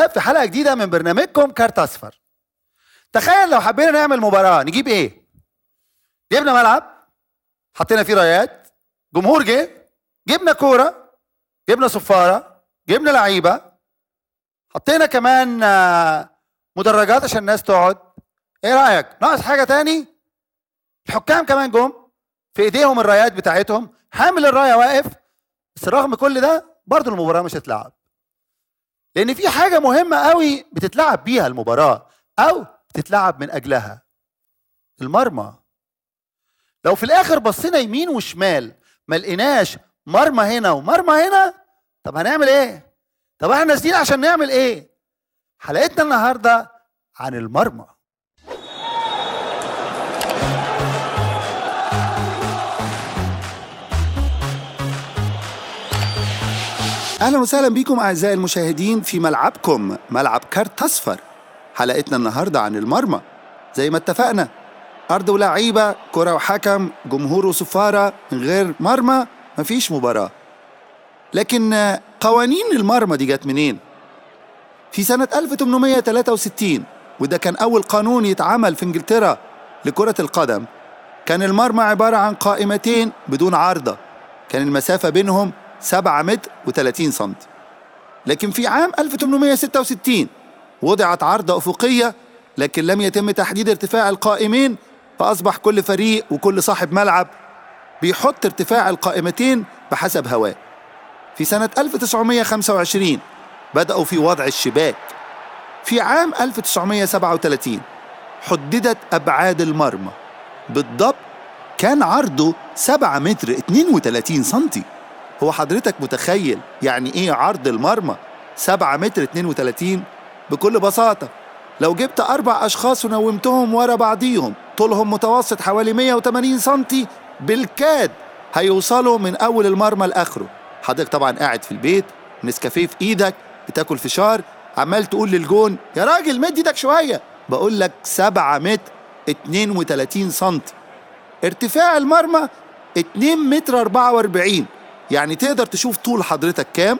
شباب في حلقه جديده من برنامجكم كارت اصفر تخيل لو حبينا نعمل مباراه نجيب ايه جبنا ملعب حطينا فيه رايات جمهور جه جبنا كوره جبنا صفاره جبنا لعيبه حطينا كمان آه، مدرجات عشان الناس تقعد ايه رايك ناقص حاجه تاني الحكام كمان جم في ايديهم الرايات بتاعتهم حامل الرايه واقف بس رغم كل ده برضه المباراه مش هتلعب لان في حاجه مهمه قوي بتتلعب بيها المباراه او بتتلعب من اجلها المرمى لو في الاخر بصينا يمين وشمال ما لقيناش مرمى هنا ومرمى هنا طب هنعمل ايه طب احنا نازلين عشان نعمل ايه حلقتنا النهارده عن المرمى اهلا وسهلا بكم اعزائي المشاهدين في ملعبكم ملعب كارت اصفر حلقتنا النهارده عن المرمى زي ما اتفقنا ارض ولاعيبه كره وحكم جمهور وصفاره من غير مرمى مفيش مباراه لكن آه، قوانين المرمى دي جت منين في سنه 1863 وده كان اول قانون يتعمل في انجلترا لكره القدم كان المرمى عباره عن قائمتين بدون عارضه كان المسافه بينهم 7 متر و30 سنتي لكن في عام 1866 وضعت عارضة أفقية لكن لم يتم تحديد ارتفاع القائمين فأصبح كل فريق وكل صاحب ملعب بيحط ارتفاع القائمتين بحسب هواه في سنة 1925 بدأوا في وضع الشباك في عام 1937 حددت أبعاد المرمى بالضبط كان عرضه 7 متر 32 سنتي هو حضرتك متخيل يعني ايه عرض المرمى 7 متر 32 بكل بساطة لو جبت أربع أشخاص ونومتهم ورا بعضيهم طولهم متوسط حوالي 180 سنتي بالكاد هيوصلوا من أول المرمى لآخره حضرتك طبعا قاعد في البيت نسكافيه في إيدك بتاكل فشار عمال تقول للجون يا راجل مد ايدك شوية بقول لك 7 متر 32 سنتي ارتفاع المرمى 2 متر 44 يعني تقدر تشوف طول حضرتك كام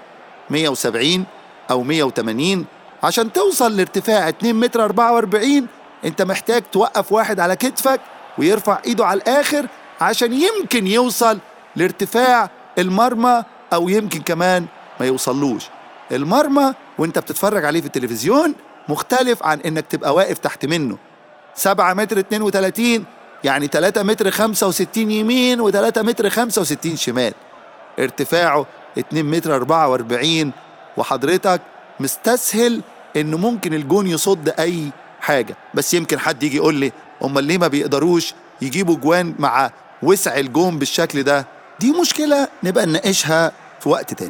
170 او 180 عشان توصل لارتفاع 2 متر 44 انت محتاج توقف واحد على كتفك ويرفع ايده على الاخر عشان يمكن يوصل لارتفاع المرمى او يمكن كمان ما يوصلوش المرمى وانت بتتفرج عليه في التلفزيون مختلف عن انك تبقى واقف تحت منه 7 متر 32 يعني 3 متر 65 يمين و3 متر 65 شمال ارتفاعه 2 متر 44 وحضرتك مستسهل انه ممكن الجون يصد اي حاجه بس يمكن حد يجي يقول لي امال ليه ما بيقدروش يجيبوا جوان مع وسع الجون بالشكل ده دي مشكله نبقى نناقشها في وقت تاني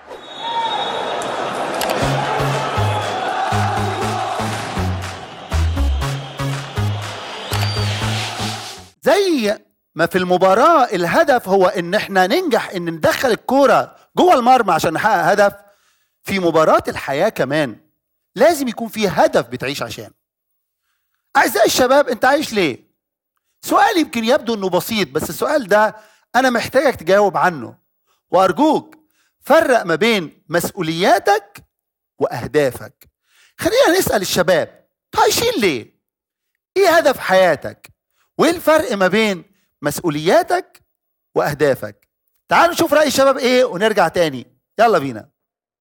زي ما في المباراة الهدف هو ان احنا ننجح ان ندخل الكورة جوه المرمى عشان نحقق هدف في مباراة الحياة كمان لازم يكون في هدف بتعيش عشانه اعزائي الشباب انت عايش ليه سؤال يمكن يبدو انه بسيط بس السؤال ده انا محتاجك تجاوب عنه وارجوك فرق ما بين مسؤولياتك واهدافك خلينا نسال الشباب انتوا عايشين ليه ايه هدف حياتك وايه الفرق ما بين مسؤولياتك واهدافك تعالوا نشوف راي الشباب ايه ونرجع تاني يلا بينا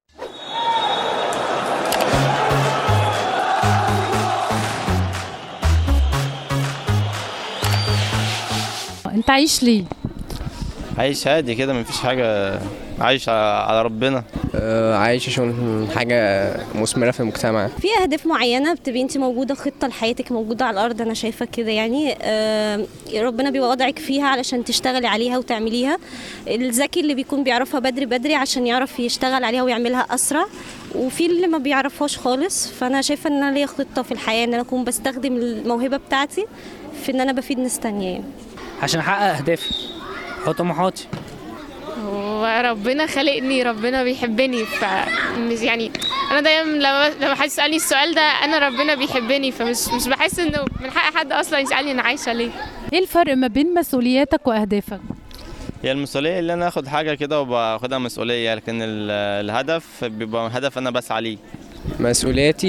انت عايش ليه عايش هادي كده مفيش حاجة عايش على ربنا آه، عايش عشان حاجة مثمرة في المجتمع في اهداف معينه بتبقي انت موجوده خطه لحياتك موجوده على الارض انا شايفه كده يعني آه، ربنا بيبقى وضعك فيها علشان تشتغلي عليها وتعمليها الذكي اللي بيكون بيعرفها بدري بدري عشان يعرف يشتغل عليها ويعملها اسرع وفي اللي ما بيعرفهاش خالص فانا شايفه ان انا ليا خطه في الحياه ان انا اكون بستخدم الموهبه بتاعتي في ان انا بفيد ناس تانية يعني. عشان احقق اهدافي وطموحاتي وربنا خلقني ربنا بيحبني ف مش يعني انا دايما لما لما حد يسالني السؤال ده انا ربنا بيحبني فمش مش بحس انه من حق حد اصلا يسالني انا عايشه ليه ايه الفرق ما بين مسؤولياتك واهدافك هي المسؤولية اللي أنا آخد حاجة كده وباخدها مسؤولية لكن ال- الهدف بيبقى هدف أنا بسعى ليه مسؤولياتي